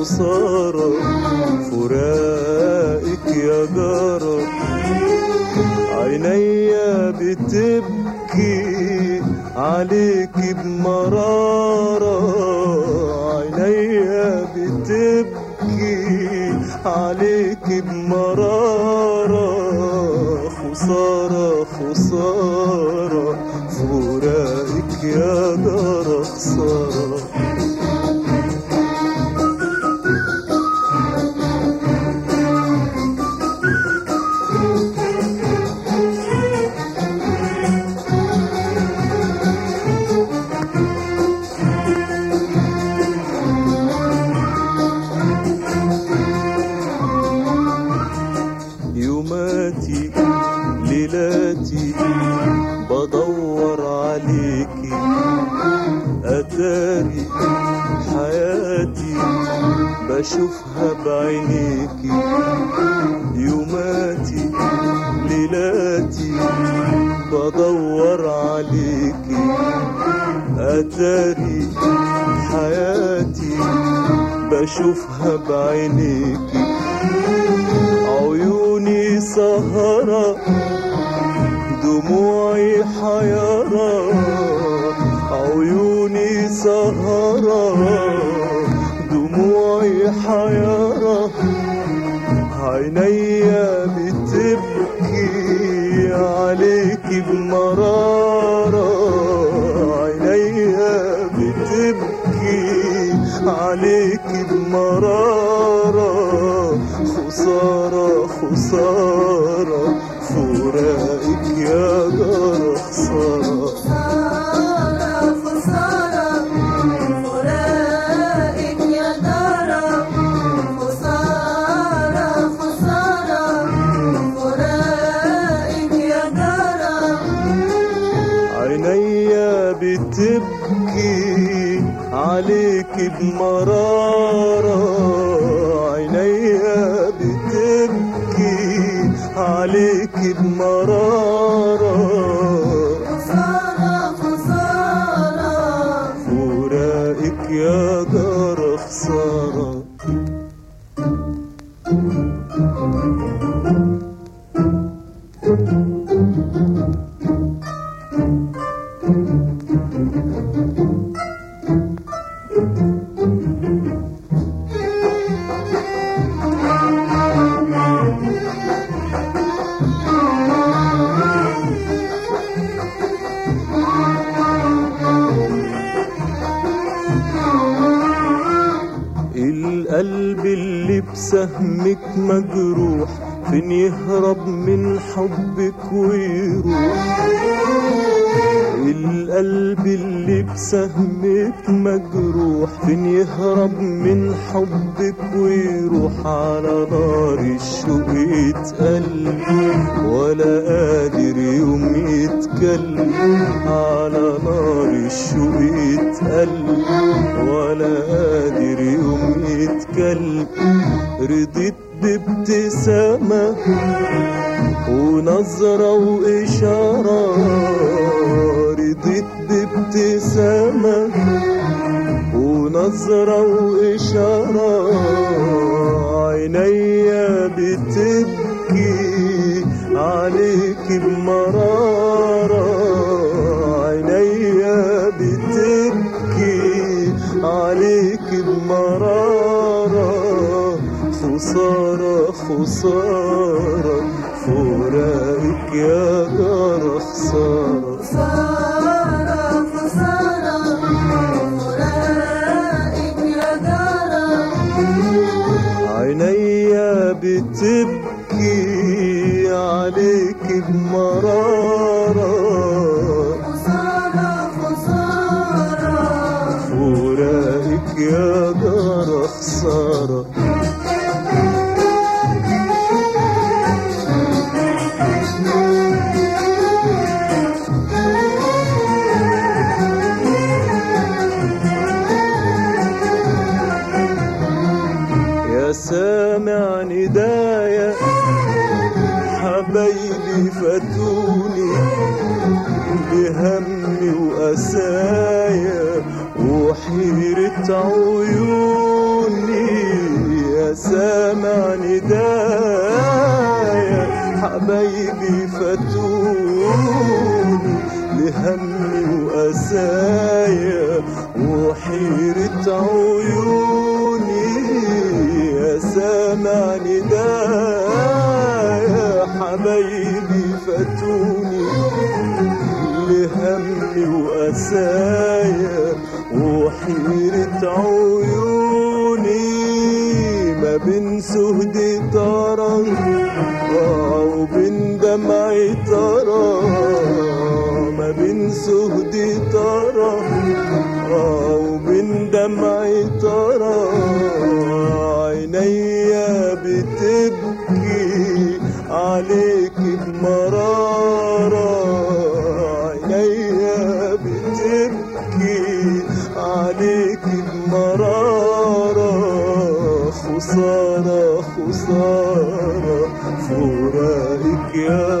خسارة فراقك يا جارة عينيا بتبكي عليك بمرارة عينيا بتبكي عليك بمرارة خسارة خسارة فراقك يا جارة خسارة يوماتي ليلاتي بدور عليكي أتاري حياتي بشوفها بعينيكي يوماتي ليلاتي بدور عليكي أتاري حياتي بشوفها بعينيكي عيوني سهرة دموعي حيرة عيوني سهرة دموعي حيرة عينيا بتبكي عليك بمرارة عينيا بتبكي عليك بمرارة خسارة خسارة فراقك يا جارة خسارة خسارة خسارة فراقك يا دارة خسارة خسارة فراقك يا دارة عينيا بتبكي عليك بمرارة عينيا بتبكي عليك بمرارة خسارة خسارة فراقك يا جارة خسارة القلب اللي بسهمك مجروح فين يهرب من حبك ويروح القلب اللي بسهمك مجروح فين يهرب من حبك ويروح على نار الشوق يتقل ولا قادر يوم يتكلم على نار الشوق يتقل ولا قادر يوم يتكلم رضيت بابتسامة ونظرة وإشارة رضيت بابتسامة ونظرة وإشارة عينيا بتبكي عليك بمرارة عينيا بتبكي عليك بمرارة خسارة خسارة فراقك يا جارة خسارة خسارة خسارة فراقك يا دارة عينيا بتبكي عليك بمرارة خسارة خسارة فراقك يا جارة خسارة يا سامع ندايا حبايبي فاتوني بهمي وأسايا وحيرة عيوني حبايبي فاتوني لهمي وأسايا وحيرة عيوني يا سامع ندايا حبايبي فاتوني لهمي وأسايا وحيرة عيوني ما بين سهدي ترى وبين دمعي ترى ما بين سهدي ترى وبين دمعي ترى عينيا بتبكي عليك بمرارة عينيا بتبكي عليك بمرارة خسارة خسارة فراقك يا